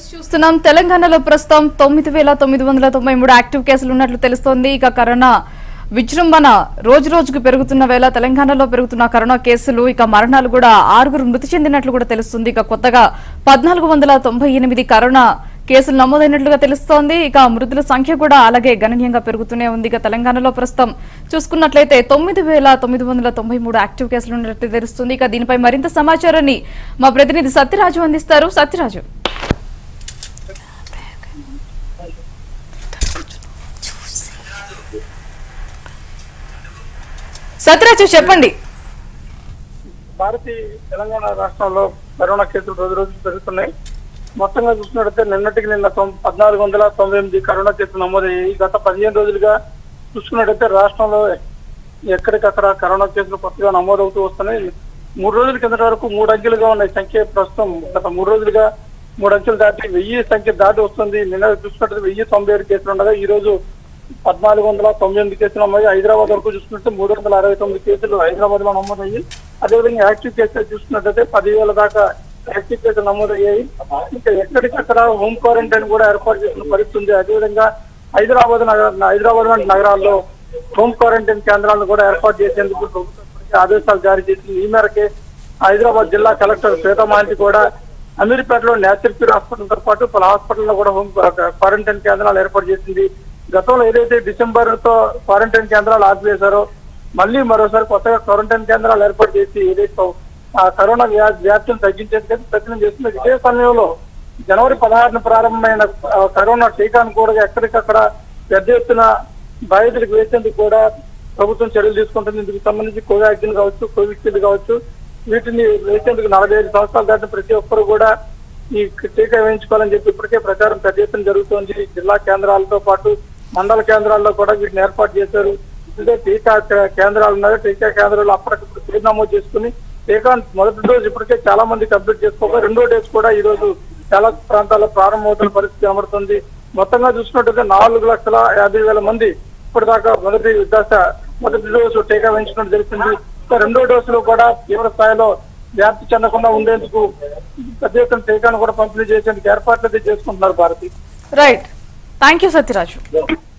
news చూస్తున్నాం తెలంగాణలో ప్రస్తుతం తొమ్మిది వేల తొమ్మిది వందల తొంభై మూడు యాక్టివ్ కేసులు ఉన్నట్లు తెలుస్తోంది ఇక కరోనా విజృంభణ రోజు రోజుకు పెరుగుతున్న వేళ తెలంగాణలో పెరుగుతున్న కరోనా కేసులు ఇక మరణాలు కూడా ఆరుగురు మృతి చెందినట్లు కూడా తెలుస్తుంది ఇక కొత్తగా పద్నాలుగు వందల తొంభై ఎనిమిది కరోనా కేసులు నమోదైనట్లుగా తెలుస్తోంది ఇక మృతుల సంఖ్య కూడా అలాగే గణనీయంగా పెరుగుతూనే ఉంది ఇక తెలంగాణలో ప్రస్తుతం చూసుకున్నట్లయితే తొమ్మిది వేల తొమ్మిది వందల తొంభై మూడు యాక్టివ్ కేసులు ఉన్నట్లు తెలుస్తుంది ఇక దీనిపై మరింత సమాచారాన్ని మా ప్రతినిధి సత్యరాజు అందిస్తారు సత్యరాజు సత్యరాజు చెప్పండి భారతీయ తెలంగాణ రాష్ట్రంలో కరోనా కేసులు రోజు రోజు పెరుగుతున్నాయి మొత్తంగా చూసినట్లయితే నిన్నటికి నిన్న తొం- పద్నాలుగు వందల తొంభై ఎనిమిది కరోనా కేసులు నమోదయ్యాయి గత పదిహేను రోజులుగా చూసుకున్నట్టయితే రాష్ట్రంలో ఎక్కడికక్కడ కరోనా కేసులు కొత్తగా నమోదవుతూ వస్తున్నాయి మూడు రోజుల కిందటి వరకు మూడు అంకెలుగా ఉన్న ఈ సంఖ్య ప్రస్తుతం గత మూడు రోజులుగా మూడు అంకెలు దాటి వెయ్యి సంఖ్య దాటి వస్తుంది నిన్న చూసుకున్నట్లయితే వెయ్యి తొంభై ఏడు కేసులు ఉండగా ఈ రోజు పద్నాలుగు వందల తొంభై ఎనిమిది కేసులు నమోదు హైదరాబాద్ వరకు చూసుకుంటే మూడు వందల అరవై తొమ్మిది కేసులు హైదరాబాద్ లో నమోదయ్యి అదేవిధంగా యాక్టివ్ కేసులు చూసుకున్నట్లయితే పదివేల దాకా యాక్టివ్ కేసులు నమోదయ్యాయి ఇంకా ఎక్కడికక్కడ హోమ్ క్వారంటైన్ కూడా ఏర్పాటు చేసిన పరిస్థితి ఉంది అదేవిధంగా హైదరాబాద్ నగర హైదరాబాద్ వంటి నగరాల్లో హోమ్ క్వారంటైన్ కేంద్రాలను కూడా ఏర్పాటు చేసేందుకు ప్రభుత్వం ఇప్పటికే ఆదేశాలు జారీ చేసింది ఈ మేరకే హైదరాబాద్ జిల్లా కలెక్టర్ శ్వేతమాంతి కూడా అమీర్పేటలో నేచురల్ క్యూర్ హాస్పిటల్ తో పాటు పలు హాస్పిటల్లో కూడా హోమ్ క్వారంటైన్ కేంద్రాలు ఏర్పాటు చేసింది గతంలో ఏదైతే డిసెంబర్ తో క్వారంటైన్ కేంద్రాలు ఆపివేశారో మళ్ళీ మరోసారి కొత్తగా క్వారంటైన్ కేంద్రాలు ఏర్పాటు చేసి ఏదైతే ఆ కరోనా వ్యా- వ్యాప్తిని తగ్గించేందుకు ప్రయత్నం చేస్తుంది ఇదే సమయంలో జనవరి పదహారున ప్రారంభమైన ఆ, కరోనా టీకాను కూడా ఎక్కడికక్కడ పెద్ద ఎత్తున బాధితులకు వేసేందుకు కూడా ప్రభుత్వం చర్యలు తీసుకుంటుంది ఇందుకు సంబంధించి కోవాక్సిన్ కావచ్చు కోవిషీల్డ్ కావచ్చు వీటిని వేసేందుకు నలభై ఐదు సంవత్సరాలు దాటిన ప్రతి ఒక్కరు కూడా ఈ టీకా వేయించుకోవాలని చెప్పి ఇప్పటికే ప్రచారం పెద్ద ఎత్తున జరుగుతోంది జిల్లా కేంద్రాలతో పాటు మండల కేంద్రాల్లో కూడా వీటిని ఏర్పాటు చేశారు ఇదే టీకా కే- కేంద్రాలు ఉన్నాయి టీకా కేంద్రాలు అప్పటికప్పుడు పేరు నమోదు చేసుకుని టీకా మొదటి డోసు ఇప్పటికే చాలా మంది కంప్లీట్ చేసుకోగా రెండో డోసు కూడా ఈ రోజు చాలా ప్రాంతాల్లో ప్రారంభమవుతున్న పరిస్థితి కనబడుతుంది మొత్తంగా చూసుకున్నట్టయితే నాలుగు లక్షల యాభై వేల మంది ఇప్పటిదాకా మొదటి దశ మొదటి డోసు టీకా వేయించినట్టు తెలిసింది ఇంకా రెండో డోసులో కూడా తీవ్ర స్థాయిలో వ్యాప్తి చెందకుండా ఉండేందుకు పెద్ద ఎత్తున టీకాను కూడా పంపిణీ చేసేందుకు ఏర్పాట్లు అయితే చేసుకుంటున్నారు Bharathi right thank you Satyaraju